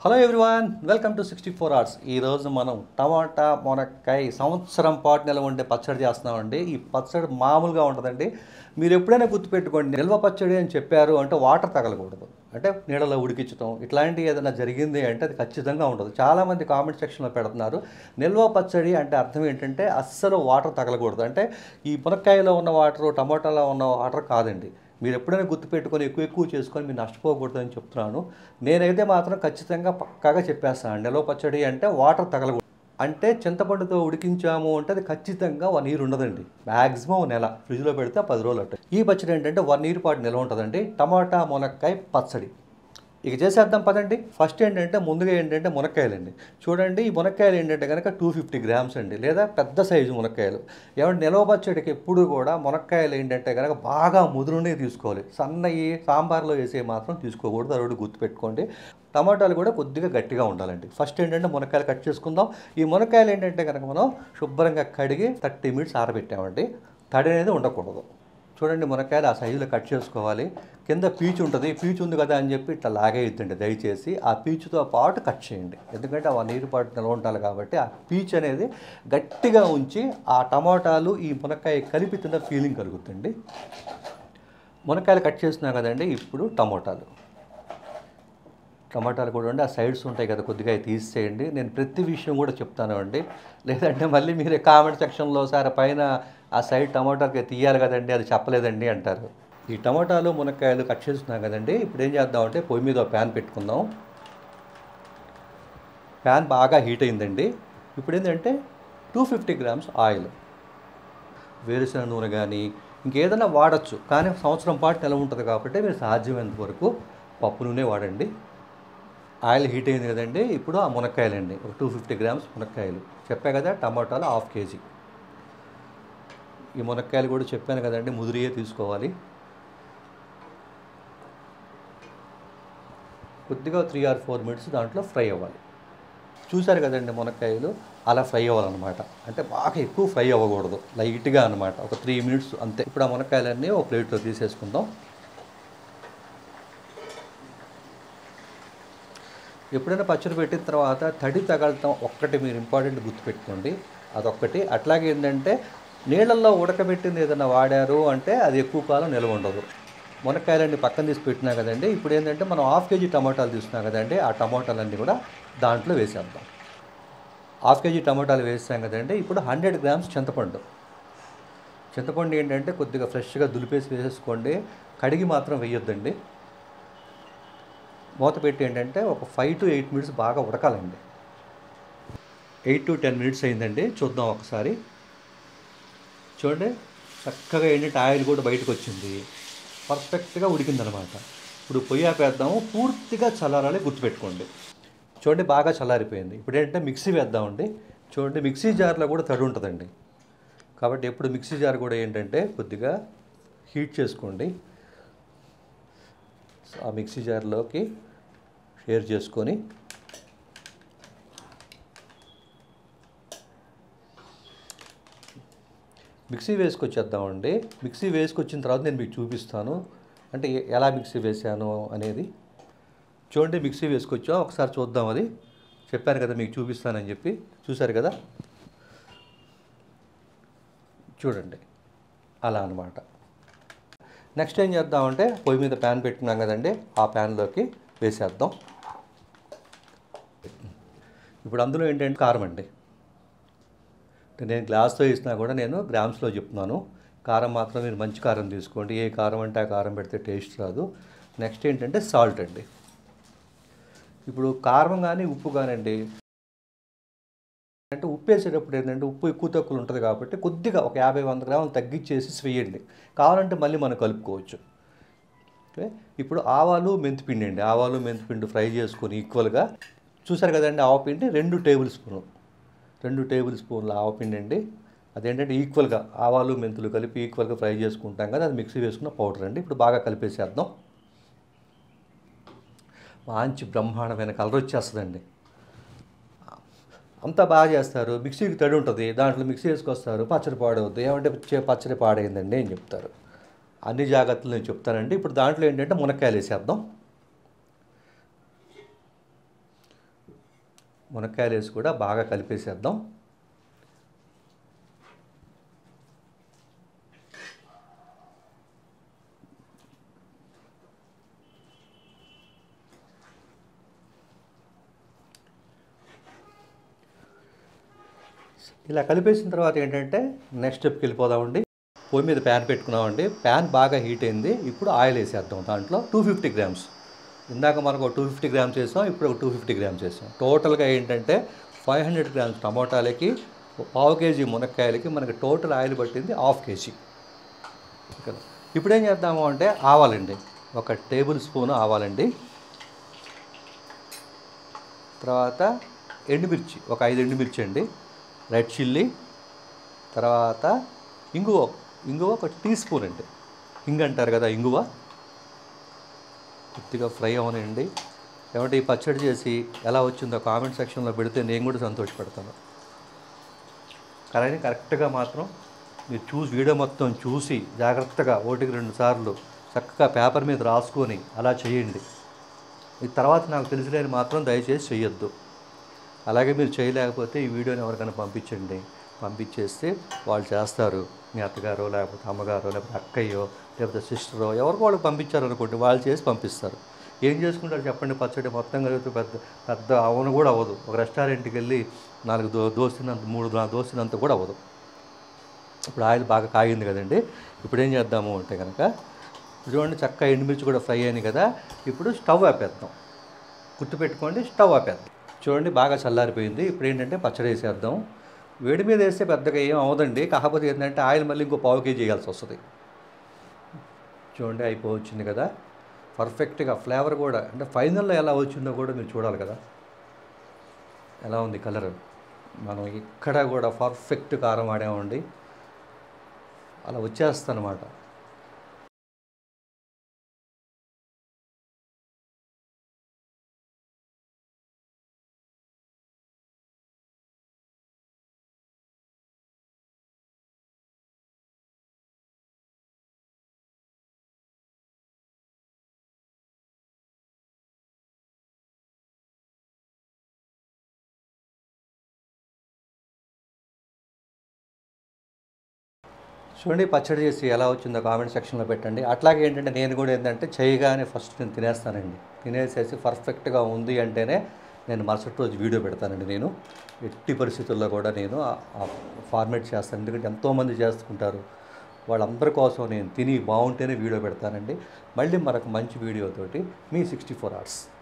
hello everyone welcome to sixty four hours ఈరోజు మనం టమాటా మునక్కాయ సంవత్సరం పాటు నిల్వ ఉండే పచ్చడి చేస్తున్నామండి ఈ పచ్చడి మామూలుగా ఉంటుందండి మీరు ఎప్పుడైనా గుర్తుపెట్టుకోండి నిల్వ పచ్చడి అని చెప్పారు అంటే వాటర్ తగలకూడదు అంటే నీడలో ఉడికించడం ఇట్లాంటివి ఏదైనా జరిగింది అంటే అది ఖచ్చితంగా ఉండదు చాలామంది కామెంట్ సెక్షన్లో పెడుతున్నారు నిల్వ పచ్చడి అంటే అర్థం ఏంటంటే అస్సలు వాటర్ తగలకూడదు అంటే ఈ మునక్కాయలో ఉన్న వాటర్ టమాటాలో ఉన్న వాటర్ కాదండి మీరు ఎప్పుడైనా గుర్తుపెట్టుకొని ఎక్కువ ఎక్కువ చేసుకొని మీరు నష్టపోకూడదు అని చెప్తున్నాను నేనైతే మాత్రం ఖచ్చితంగా పక్కాగా చెప్పేస్తాను నిల్వ పచ్చడి అంటే వాటర్ తగలకూడదు అంటే చింతపండుతో ఉడికించాము అంటే అది ఖచ్చితంగా వన్ ఇయర్ ఉండదండి మ్యాక్సిమం నెల ఫ్రిడ్జ్లో పెడితే పది రోజులు అట్ట ఈ పచ్చడి ఏంటంటే వన్ ఇయర్ పాటు నిల్వ ఉంటుందండి టమాటా మునక్కాయ పచ్చడి ఇక చేసేద్దాం పదండి ఫస్ట్ ఏంటంటే ముందుగా ఏంటంటే మునక్కాయలండి చూడండి ఈ మునక్కాయలు ఏంటంటే కనుక టూ ఫిఫ్టీ గ్రామ్స్ అండి లేదా పెద్ద సైజు మునక్కాయలు ఏమంటే నిల్వ పచ్చడికి ఎప్పుడు కూడా మునక్కాయలు ఏంటంటే కనుక బాగా ముదురునే తీసుకోవాలి సన్నయి సాంబార్లో వేసే మాత్రం తీసుకోకూడదు అది ఒకటి గుర్తుపెట్టుకోండి టమాటాలు కూడా కొద్దిగా గట్టిగా ఉండాలండి ఫస్ట్ ఏంటంటే మునక్కాయలు కట్ చేసుకుందాం ఈ మునక్కాయలు ఏంటంటే కనుక మనం శుభ్రంగా కడిగి థర్టీ మినిట్స్ ఆరబెట్టామండి తడి అనేది ఉండకూడదు చూడండి మునక్కాయలు ఆ సైజులో కట్ చేసుకోవాలి కింద పీచు ఉంటుంది పీచు ఉంది కదా అని చెప్పి ఇట్లా లాగేయద్దండి దయచేసి ఆ పీచుతో పాటు కట్ చేయండి ఎందుకంటే ఆ నీరు పాటు నిల్వ ఉండాలి కాబట్టి ఆ పీచు అనేది గట్టిగా ఉంచి ఆ టమాటాలు ఈ మునక్కాయ కలిపి తిన్న ఫీలింగ్ కలుగుతుంది మునక్కాయలు కట్ చేసినా కదండి ఇప్పుడు టమోటాలు టమాటాలు కూడా ఉండి ఆ సైడ్స్ ఉంటాయి కదా కొద్దిగా అవి తీసేయండి నేను ప్రతి విషయం కూడా చెప్తాను అండి లేదంటే మళ్ళీ మీరు కామెంట్ సెక్షన్లో సార్ పైన ఆ సైడ్ టమాటాకి తీయాలి కదండి అది చెప్పలేదండి అంటారు ఈ టమాటాలు మునక్కాయలు కట్ చేస్తున్నాం కదండి ఇప్పుడు ఏం చేద్దామంటే పొయ్యి మీద ప్యాన్ పెట్టుకుందాం ప్యాన్ బాగా హీట్ అయిందండి ఇప్పుడు ఏంటంటే టూ ఫిఫ్టీ గ్రామ్స్ ఆయిల్ వేరుశనగ నూనె కానీ ఇంకేదైనా వాడచ్చు కానీ సంవత్సరం పాటు నిలవ ఉంటుంది కాబట్టి మీరు సాధ్యమైనంత వరకు పప్పు నూనె వాడండి ఆయిల్ హీట్ అయింది కదండి ఇప్పుడు ఆ మునక్కాయలండి ఒక టూ ఫిఫ్టీ గ్రామ్స్ మునక్కాయలు చెప్పా కదా టమాటాలు హాఫ్ కేజీ ఈ మునక్కాయలు కూడా చెప్పాను కదండి ముదిరియే తీసుకోవాలి కొద్దిగా త్రీ ఆర్ ఫోర్ మినిట్స్ దాంట్లో ఫ్రై అవ్వాలి చూశారు కదండి మునక్కాయలు అలా ఫ్రై అవ్వాలన్నమాట అంటే బాగా ఎక్కువ ఫ్రై అవ్వకూడదు లైట్గా అనమాట ఒక త్రీ మినిట్స్ అంతే ఇప్పుడు ఆ మునక్కాయలన్నీ ఒక ప్లేట్లో తీసేసుకుందాం ఎప్పుడైనా పచ్చడి పెట్టిన తర్వాత తడి తగలటం ఒక్కటి మీరు ఇంపార్టెంట్ గుర్తుపెట్టుకోండి అదొక్కటి అట్లాగే ఏంటంటే నీళ్ళల్లో ఉడకబెట్టింది ఏదైనా వాడారు అంటే అది ఎక్కువ కాలం నిల్వ ఉండదు మునక్కాయలన్నీ పక్కన తీసి పెట్టినా కదండి ఇప్పుడు ఏంటంటే మనం హాఫ్ కేజీ టమాటాలు తీసుకున్నాం కదండి ఆ టమాటాలన్నీ కూడా దాంట్లో వేసేద్దాం హాఫ్ కేజీ టమాటాలు వేసాం కదండి ఇప్పుడు హండ్రెడ్ గ్రామ్స్ చింతపండు చింతపండు ఏంటంటే కొద్దిగా ఫ్రెష్గా దులిపేసి వేసేసుకోండి కడిగి మాత్రం వేయొద్దండి మూత పెట్టి ఏంటంటే ఒక ఫైవ్ టు ఎయిట్ మినిట్స్ బాగా ఉడకాలండి ఎయిట్ టు టెన్ మినిట్స్ అయిందండి చూద్దాం ఒకసారి చూడండి చక్కగా ఏంటంటే ఆయిల్ కూడా బయటకు వచ్చింది పర్ఫెక్ట్గా ఉడికిందనమాట ఇప్పుడు పొయ్యి ఆపేద్దాము పూర్తిగా చల్లారాలి గుర్తుపెట్టుకోండి చూడండి బాగా చల్లారిపోయింది ఇప్పుడు ఏంటంటే మిక్సీ వేద్దామండి చూడండి మిక్సీ జార్లో కూడా తడి ఉంటుందండి కాబట్టి ఎప్పుడు మిక్సీ జార్ కూడా ఏంటంటే కొద్దిగా హీట్ చేసుకోండి సో ఆ మిక్సీ జార్లోకి షేర్ చేసుకొని మిక్సీ వేసుకొచ్చేద్దామండి మిక్సీ వేసుకొచ్చిన తర్వాత నేను మీకు చూపిస్తాను అంటే ఎ- ఎలా మిక్సీ వేసాను అనేది చూడండి మిక్సీ వేసుకొచ్చాం ఒకసారి చూద్దాం అది చెప్పాను కదా మీకు చూపిస్తానని చెప్పి చూశారు కదా చూడండి అలా అన్నమాట నెక్స్ట్ ఏం చేద్దామంటే పొయ్యి మీద ప్యాన్ పెట్టుకున్నాం కదండి ఆ ప్యాన్లోకి వేసేద్దాం ఇప్పుడు అందులో ఏంటంటే కారం అండి అంటే నేను గ్లాస్తో వేసినా కూడా నేను గ్రామ్స్లో చెప్తున్నాను కారం మాత్రం మీరు మంచి కారం తీసుకోండి ఏ కారం అంటే ఆ కారం పెడితే టేస్ట్ రాదు నెక్స్ట్ ఏంటంటే సాల్ట్ అండి ఇప్పుడు కారం కానీ ఉప్పు కానివ్వండి అంటే ఉప్పు వేసేటప్పుడు ఏంటంటే ఉప్పు ఎక్కువ తక్కువ ఉంటుంది కాబట్టి కొద్దిగా ఒక యాభై వంద గ్రాములు తగ్గించేసి వేయండి కావాలంటే మళ్ళీ మనం కలుపుకోవచ్చు ఓకే ఇప్పుడు ఆవాలు మెంతిపిండి అండి ఆవాలు మెంతిపిండి ఫ్రై చేసుకొని ఈక్వల్గా చూసారు కదండి ఆవపిండి రెండు టేబుల్ స్పూన్లు రెండు టేబుల్ స్పూన్ల ఆవపిండి అండి అదేంటంటే ఈక్వల్గా ఆవాలు మెంతులు కలిపి ఈక్వల్గా ఫ్రై చేసుకుంటాం కదా అది మిక్సీ వేసుకున్న పౌడర్ అండి ఇప్పుడు బాగా కలిపేసేద్దాం మంచి బ్రహ్మాండమైన కలర్ వచ్చేస్తుందండి అంతా బాగా చేస్తారు మిక్సీకి తడి ఉంటుంది దాంట్లో మిక్సీ వేసుకొస్తారు పచ్చడి పాడవద్దు ఏమంటే చే- పచ్చడి పాడైందండి అని చెప్తారు అన్ని జాగ్రత్తలు నేను చెప్తానండి ఇప్పుడు దాంట్లో ఏంటంటే మునక్కాయలు వేసేద్దాం మునక్కాయలు వేసి కూడా బాగా కలిపేసేద్దాం ఇలా కలిపేసిన తర్వాత ఏంటంటే నెక్స్ట్ స్టెప్కి వెళ్ళిపోదామండి పొయ్యి మీద ప్యాన్ పెట్టుకున్నామండి ప్యాన్ బాగా హీట్ అయింది ఇప్పుడు ఆయిల్ వేసేద్దాం దాంట్లో టూ ఫిఫ్టీ గ్రామ్స్ ఇందాక మనకు టూ ఫిఫ్టీ గ్రామ్స్ వేసాం ఇప్పుడు ఒక టూ ఫిఫ్టీ గ్రామ్స్ వేసాం టోటల్గా ఏంటంటే ఫైవ్ హండ్రెడ్ గ్రామ్స్ టమోటాలకి పావు కేజీ మునక్కాయలకి మనకి టోటల్ ఆయిల్ పట్టింది హాఫ్ కేజీ ఇక్కడ ఇప్పుడు ఏం చేద్దాము అంటే ఆవాలండి ఒక టేబుల్ స్పూన్ ఆవాలండి తర్వాత ఎండుమిర్చి ఒక ఐదు ఎండుమిర్చి అండి రెడ్ చిల్లీ తర్వాత ఇంగువ ఇంగువ ఒక టీ స్పూన్ అండి హింగ్ అంటారు కదా ఇంగువ కొద్దిగా ఫ్రై అవనండి ఏమంటే ఈ పచ్చడి చేసి ఎలా వచ్చిందో కామెంట్ సెక్షన్లో పెడితే నేను కూడా సంతోషపడతాను కానీ కరెక్ట్గా మాత్రం మీరు చూసి వీడియో మొత్తం చూసి జాగ్రత్తగా ఒకటికి రెండు సార్లు చక్కగా పేపర్ మీద రాసుకొని అలా చేయండి ఈ తర్వాత నాకు తెలిసిలేని మాత్రం దయచేసి చేయొద్దు అలాగే మీరు చేయలేకపోతే ఈ వీడియోని ఎవరికైనా పంపించండి పంపించేస్తే వాళ్ళు చేస్తారు మీ అత్తగారో లేకపోతే అమ్మగారో లేకపోతే అక్కయ్యో లేకపోతే సిస్టరో ఎవరికి వాళ్ళు పంపించారు అనుకోండి వాళ్ళు చేసి పంపిస్తారు ఏం చేసుకుంటారు చెప్పండి పచ్చడి మొత్తం కలిగితే పెద్ద పెద్ద అవను కూడా అవ్వదు ఒక రెస్టారెంట్కి వెళ్ళి నాలుగు దో దోసినంత మూడు నాలుగు దోసినంత కూడా అవ్వదు ఇప్పుడు ఆయిల్ బాగా కాగింది కదండి ఇప్పుడు ఏం చేద్దాము అంటే కనుక ఇప్పుడు చూడండి చక్కగా ఎండుమిర్చి కూడా ఫ్రై అయింది కదా ఇప్పుడు స్టవ్ ఆపేద్దాం గుర్తుపెట్టుకోండి స్టవ్ ఆపేద్దాం చూడండి బాగా చల్లారిపోయింది ఇప్పుడు ఏంటంటే పచ్చడి వేసేద్దాం వేడి మీద వేస్తే పెద్దగా ఏం అవ్వదండి కాకపోతే ఏంటంటే ఆయిల్ మళ్ళీ ఇంకో పావు కేజీ వేయాల్సి వస్తుంది చూడండి అయిపోవచ్చింది కదా పర్ఫెక్ట్గా ఫ్లేవర్ కూడా అంటే ఫైనల్లో ఎలా వచ్చిందో కూడా మీరు చూడాలి కదా ఎలా ఉంది కలర్ మనం ఇక్కడ కూడా పర్ఫెక్ట్ కారం వాడామండి అలా వచ్చేస్తానమాట చూడండి పచ్చడి చేసి ఎలా వచ్చిందో కామెంట్ సెక్షన్లో పెట్టండి అట్లాగే ఏంటంటే నేను కూడా ఏంటంటే చేయగానే ఫస్ట్ నేను తినేస్తానండి తినేసేసి పర్ఫెక్ట్గా ఉంది అంటేనే నేను మరుసటి రోజు వీడియో పెడతానండి నేను ఎట్టి పరిస్థితుల్లో కూడా నేను ఫార్మేట్ చేస్తాను ఎందుకంటే ఎంతోమంది చేసుకుంటారు వాళ్ళందరి కోసం నేను తిని బాగుంటేనే వీడియో పెడతానండి మళ్ళీ మరొక మంచి వీడియోతోటి మీ సిక్స్టీ ఫోర్ అవర్స్